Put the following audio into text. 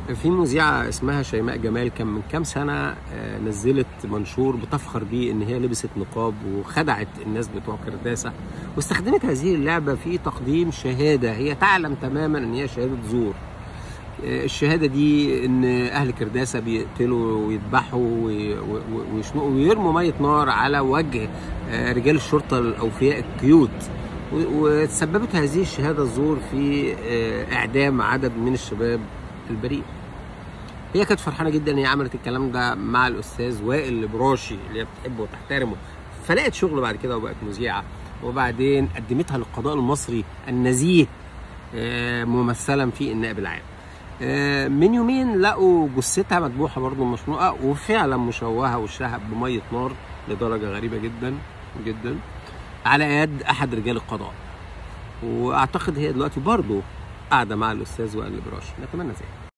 في مذيعة اسمها شيماء جمال كان من كام سنة آه، نزلت منشور بتفخر بيه ان هي لبست نقاب وخدعت الناس بتوع كرداسة واستخدمت هذه اللعبة في تقديم شهادة هي تعلم تماما ان هي شهادة زور آه، الشهادة دي ان اهل كرداسة بيقتلوا ويذبحوا وي- و- ويشنقوا ويرموا مية نار على وجه آه، رجال الشرطة الاوفياء الكيوت و- وتسببت هذه الشهادة الزور في آه، اعدام عدد من الشباب البريء هي كانت فرحانه جدا ان هي عملت الكلام ده مع الاستاذ وائل البراشي اللي هي بتحبه وتحترمه فلقت شغل بعد كده وبقت مذيعه وبعدين قدمتها للقضاء المصري النزيه آه، ممثلا في النائب العام آه، من يومين لقوا جثتها مذبوحه برضه مشنوقه وفعلا مشوهه وشها بميه نار لدرجه غريبه جدا جدا على يد احد رجال القضاء واعتقد هي دلوقتي برضه قاعده مع الاستاذ وائل البراشي نتمنى ذلك